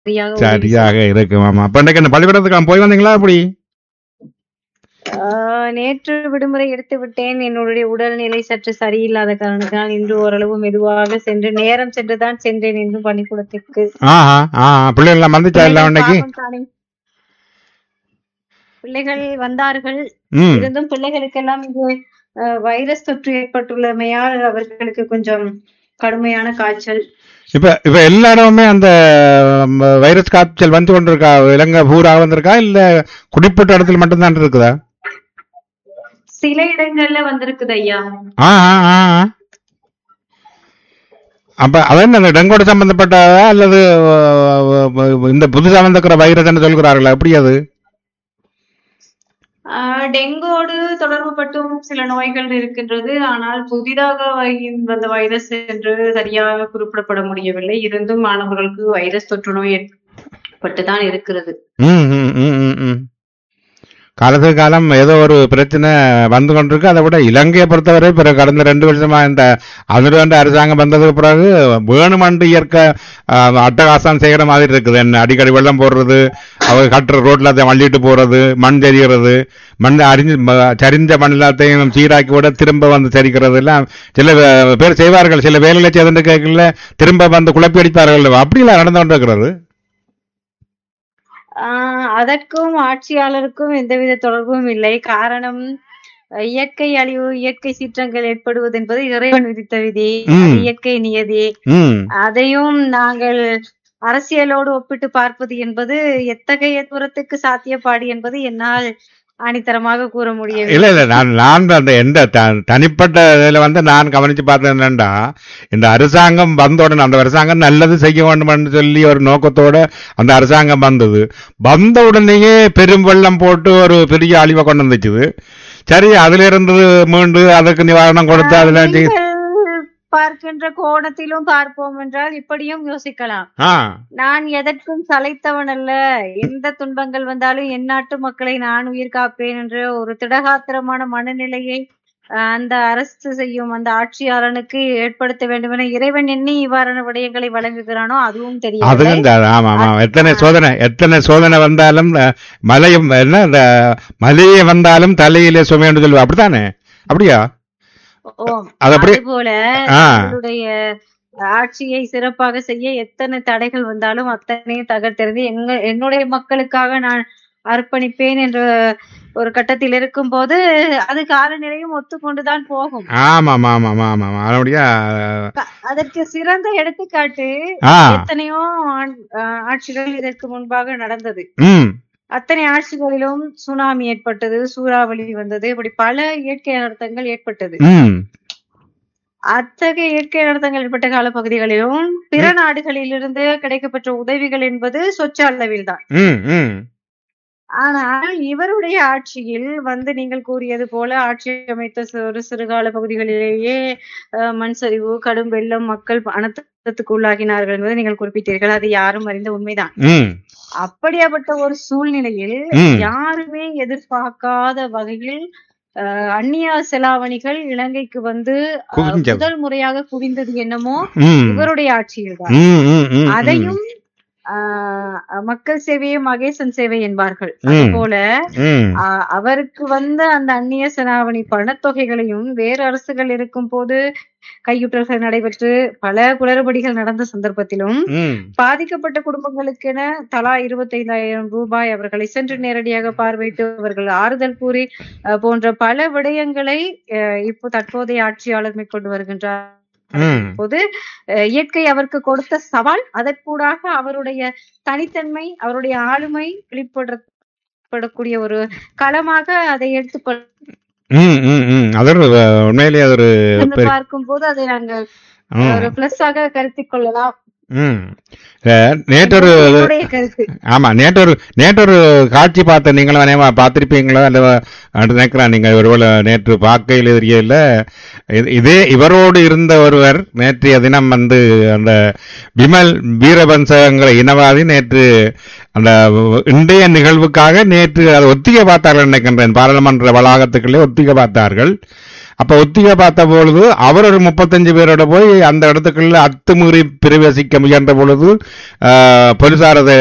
சரியாக உதவி சரியாக இருக்கும் ஆமா அப்ப இன்னைக்கு என்ன பள்ளிக்கூடத்துக்கு போய் வந்தீங்களா அப்படி ஆஹ் நேற்று விடுமுறை எடுத்து விட்டேன் என்னுடைய உடல்நிலை சற்று சரியில்லாத காரணத்தினால் இன்று ஓரளவு மெதுவாக சென்று நேரம் சென்றுதான் சென்றேன் இன்று பள்ளிக்கூடத்திற்கு ஆஹா ஆஹா பிள்ளைகள் எல்லாம் வந்துச்சா எல்லாம் இன்னைக்கு பாவம் தானே. பிள்ளைகள் வந்தார்கள் ம் இருந்தும் பிள்ளைகளுக்கெல்லாம் இங்கு அஹ், வைரஸ் தொற்று ஏற்பட்டுள்ளமையால் அவர்களுக்கு கொஞ்சம் கடுமையான காய்ச்சல் இப்ப இப்ப எல்லா இடமுமே அந்த ம், வைரஸ் காய்ச்சல் வந்து கொண்டிருக்கா இலங்கை பூரா வந்திருக்கா இல்ல குறிப்பிட்ட இடத்துல மட்டும்தான் இருக்குதா சில இடங்கள்ல வந்திருக்குது ஐயா ஆ ஆ, ஆ, ஆ. அப்ப அதான் அந்த டெங்கோட சம்பந்தப்பட்டதா அல்லது அஹ், அஹ், இந்த புதுசா வந்திருக்கிற வைரஸ் சொல்கிறார்களா எப்படி அது ஆஹ் டெங்கோடு தொடர்பு பட்டும் சில நோய்கள் இருக்கின்றது ஆனால் புதிதாக வை- வந்த வைரஸ் என்று சரியாக குறிப்பிடப்பட முடியவில்லை இருந்தும் மாணவர்களுக்கு வைரஸ் தொற்று நோய் ஏற்பட்டுதான் இருக்கிறது ம் ம் ம் ம் ம் காலத்துக்கு காலம் ஏதோ ஒரு பிரச்சனை வந்து கொண்டிருக்கு அதை விட இலங்கையை பொறுத்தவரை பிறகு கடந்த ரெண்டு வருஷமா இந்த அதிர்வண்ட அரசாங்கம் வந்ததுக்கு பிறகு வேணுமண்டு இயற்கை ஆஹ், அட்டகாசம் செய்யற மாதிரி இருக்குது என்ன அடிக்கடி வெள்ளம் போடுறது அவங்க கட்டுற ரோட்ல அதை மல்லிட்டு போறது மண் தெரிகிறது மண் அரிஞ்சு ம- சரிஞ்ச மண் எல்லாத்தையும் சீராக்கி விட திரும்ப வந்து சரிக்கிறது எல்லாம் சில வே- பேர் செய்வார்கள் சில வேலையில செய்து கேட்கல திரும்ப வந்து குழப்பி அடிப்பார்கள் அப்படிலாம் நடந்து கொண்டிருக்கிறது ஆஹ் அதற்கும் ஆட்சியாளருக்கும் எந்தவித தொடர்பும் இல்லை காரணம் அஹ், இயற்கை அழிவு இயற்கை சீற்றங்கள் ஏற்படுவது என்பது இறைவன் விதித்த விதி ம். அது இயற்கை நியதி ம் அதையும் நாங்கள் அரசியலோடு ஒப்பிட்டு பார்ப்பது என்பது எத்தகைய தூரத்துக்கு சாத்தியப்பாடு என்பது என்னால் ஆணித்தரமாக கூற முடியவில்லை இல்ல இல்ல நான் நான் அந்த எந்த த- தனிப்பட்ட இதுல வந்து நான் கவனிச்சு பார்த்தது என்னன்னா இந்த அரசாங்கம் வந்த உடனே அந்த அரசாங்கம் நல்லது செய்ய வேண்டும் சொல்லி ஒரு நோக்கத்தோட அந்த அரசாங்கம் வந்தது வந்த உடனேயே பெரும் வெள்ளம் போட்டு ஒரு பெரிய அழிவை கொண்டு வந்துச்சுது சரி அதுல இருந்து மீண்டு அதுக்கு நிவாரணம் கொடுத்து அதுல செய்- நீங்கள் பார்க்கின்ற கோணத்திலும் பார்ப்போம் என்றால் இப்படியும் யோசிக்கலாம் ஆ நான் எதற்கும் சளைத்தவன் அல்ல எந்த துன்பங்கள் வந்தாலும் என் நாட்டு மக்களை நான் உயிர் காப்பேன் என்ற ஒரு திடகாத்திரமான மனநிலையை அஹ், அந்த அரசு செய்யும் அந்த ஆட்சியாளனுக்கு ஏற்படுத்த வேண்டும் என இறைவன் எண்ணி இவ்வாறான விடயங்களை வழங்குகிறானோ அதுவும் தெரியாது அதுவும் இந்த- ஆமா ஆமா எத்தனை சோதனை எத்தனை சோதனை வந்தாலும் அஹ், மலையும் என்ன இந்த மலையே வந்தாலும் தலையிலே சுமைன்னு சொல்லுவா அப்படித்தானே அப்படியா அது அப்படி- அதுபோல ஆ. நம்மளுடைய ஆட்சியை சிறப்பாக செய்ய எத்தனை தடைகள் வந்தாலும் அத்தனையும் தகர்த்தெறிந்து எங்க என்னுடைய மக்களுக்காக நான் அர்ப்பணிப்பேன் என்ற ஒரு கட்டத்தில் இருக்கும் போது அது காலநிலையும் ஒத்துக்கொண்டுதான் போகும் ஆமா ஆமா ஆமா ஆமா ஆமா ஆமா அப்படியா அதற்கு சிறந்த எடுத்துக்காட்டு ஆ எத்தனையோ ஆண்- ஆஹ் ஆட்சிகள் இதற்கு முன்பாக நடந்தது ம் அத்தனை ஆட்சிகளிலும் சுனாமி ஏற்பட்டது சூறாவளி வந்தது இப்படி பல இயற்கை அனர்த்தங்கள் ஏற்பட்டது ம் அத்தகைய இயற்கை அனர்த்தங்கள் ஏற்பட்ட காலப்பகுதிகளிலும் பிற நாடுகளிலிருந்து கிடைக்கப்பெற்ற உதவிகள் என்பது சொச்ச அளவில் தான் ம் ம் ஆனால் இவருடைய ஆட்சியில் வந்து நீங்கள் கூறியது போல ஆட்சி அமைத்த சிறு சிறுகால பகுதிகளிலேயே அஹ், மண் சரிவு கடும் வெள்ளம் மக்கள் அனர்த்தத்துக்கு உள்ளாகினார்கள் என்பதை நீங்கள் குறிப்பிட்டீர்கள் அது யாரும் அறிந்த உண்மைதான் ம் அப்படியாப்பட்ட ஒரு சூழ்நிலையில் ம். யாருமே எதிர்பார்க்காத வகையில் அஹ், அந்நிய செலாவணிகள் இலங்கைக்கு வந்து அஹ், குவிஞ்சது. முதல் முறையாக குவிந்தது என்னமோ ம் இவருடைய ஆட்சியில் தான் ம் ம் ம் ம். அதையும் ஆஹ், மக்கள் சேவையை மகேசன் சேவை என்பார்கள் ம். அதுபோல ம் ஆஹ், அவருக்கு வந்த அந்த அந்நிய செலாவணி பணத்தொகைகளையும் வேறு அரசுகள் இருக்கும் போது கையுற்றல்கள் நடைபெற்று பல குளறுபடிகள் நடந்த சந்தர்ப்பத்திலும் ம் பாதிக்கப்பட்ட குடும்பங்களுக்கென தலா இருபத்தைந்தாயிரம் ரூபாய் அவர்களை சென்று நேரடியாக பார்வையிட்டு அவர்கள் ஆறுதல் கூறி அஹ், போன்ற பல விடயங்களை அஹ், இப்போ தற்போதைய ஆட்சியாளர் மேற்கொண்டு வருகின்றார் ம் போது அஹ், இயற்கை அவருக்கு கொடுத்த சவால் அதற்கூடாக அவருடைய தனித்தன்மை அவருடைய ஆளுமை வெளிப்படப்படக்கூடிய ஒரு களமாக அதை எடுத்துக்கொண்டு ம் ம் ம் அது ஒரு, அஹ், உண்மையிலேயே அது ஒரு பெரிய பார்க்கும் போது அதை நாங்கள் ம், ஒரு பிளஸ் ஆக கருத்திக் கொள்ளலாம் ம் அஹ், நேற்றொரு என்னுடைய கருத்து ஆமா நேற்றொரு நேற்றொரு காட்சி பார்த்த நீங்களும் அநேகமா பார்த்திருப்பீங்களோ அல்ல அப்படி நினைக்கிறேன் நீங்க ஒருவேளை நேற்று பார்க்கையில் தெரியல இது- இதே இவரோடு இருந்த ஒருவர் நேற்றைய தினம் வந்து அந்த விமல் வீரபன்சங்கிற இனவாதி நேற்று அந்த இன்றைய நிகழ்வுக்காக நேற்று அதை ஒத்திகை பார்த்தார்கள் நினைக்கின்றேன் பாராளுமன்ற வளாகத்துக்குள்ளே ஒத்திகை பார்த்தார்கள் அப்ப ஒத்திகை பார்த்த பொழுது அவர் ஒரு முப்பத்தஞ்சு பேரோட போய் அந்த இடத்துக்குள்ள அத்துமீறி பிரவேசிக்க முயன்ற பொழுது ஆஹ், போலீசார் அதை